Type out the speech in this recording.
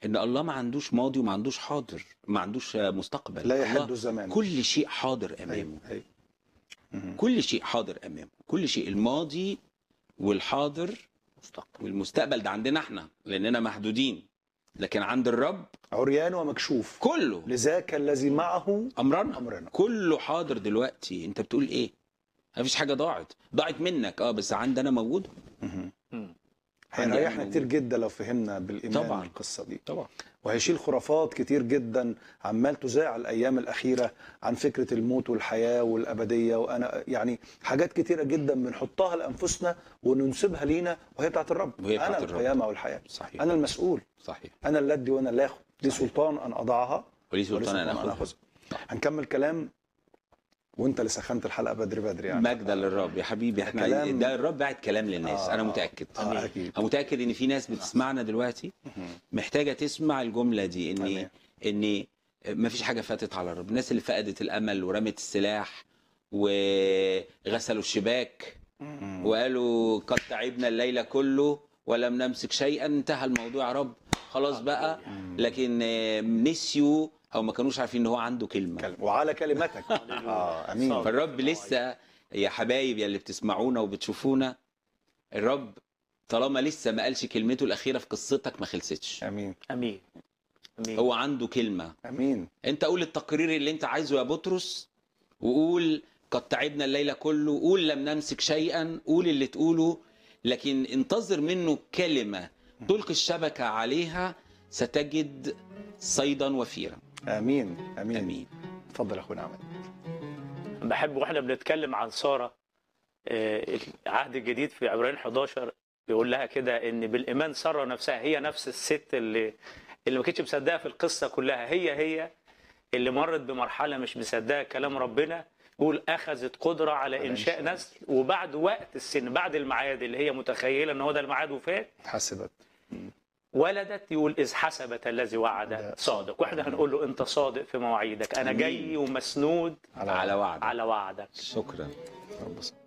ان الله ما عندوش ماضي وما عندوش حاضر ما عندوش آه، مستقبل لا الله يحد الزمان كل شيء حاضر امامه أيوة. أيوة. مهم. كل شيء حاضر امامه كل شيء الماضي والحاضر مستقبل والمستقبل ده عندنا احنا لاننا محدودين لكن عند الرب عريان ومكشوف كله لذاك الذي معه امرنا امرنا كله حاضر دلوقتي انت بتقول ايه مفيش حاجه ضاعت ضاعت منك اه بس عندنا موجوده مهم. مم. عندنا هيريحنا موجودة. كتير جدا لو فهمنا بالايمان طبعاً. القصه دي طبعا وهيشيل خرافات كتير جدا عمال تذاع الايام الاخيره عن فكره الموت والحياه والابديه وانا يعني حاجات كتيره جدا بنحطها لانفسنا وننسبها لينا وهي بتاعت الرب وهي بتاعت انا الرب. القيامه والحياه صحيح انا المسؤول صحيح انا اللي ادي وانا اللي اخد لي صحيح. سلطان ان اضعها وليه ولي سلطان انا أن اخذها هنكمل كلام وانت اللي سخنت الحلقه بدري بدري يعني مجدا للرب يا حبيبي احنا كلام- ده الرب بعت كلام للناس آه. انا متاكد اه اكيد انا متاكد ان في ناس بتسمعنا دلوقتي محتاجه تسمع الجمله دي ان آمين. ان ما فيش حاجه فاتت على الرب الناس اللي فقدت الامل ورمت السلاح وغسلوا الشباك مم. وقالوا قد تعبنا الليل كله ولم نمسك شيئا انتهى الموضوع يا رب خلاص بقى لكن آه، نسيوا او ما كانوش عارفين ان هو عنده كلمه كلم. وعلى كلمتك اه امين فالرب لسه يا حبايب يا اللي بتسمعونا وبتشوفونا الرب طالما لسه ما قالش كلمته الاخيره في قصتك ما خلصتش امين امين امين هو عنده كلمه امين انت قول التقرير اللي انت عايزه يا بطرس وقول قد تعبنا الليل كله قول لم نمسك شيئا قول اللي تقوله لكن انتظر منه كلمه تلقي الشبكه عليها ستجد صيدا وفيرا امين امين امين اتفضل يا اخونا عماد بحب واحنا بنتكلم عن ساره آه، العهد الجديد في عبرانيين 11 بيقول لها كده ان بالايمان ساره نفسها هي نفس الست اللي اللي ما كانتش مصدقه في القصه كلها هي هي اللي مرت بمرحله مش مصدقه كلام ربنا يقول اخذت قدره على على انشاء إنشاء. نسل وبعد وقت السن بعد الميعاد اللي هي متخيله ان هو ده الميعاد وفات حسبت ولدت يقول إذ حسبت الذي ده وعد صادق واحنا هنقول له انت صادق في مواعيدك انا أمين. جاي ومسنود على وعد على وعدك شكرا رب صل.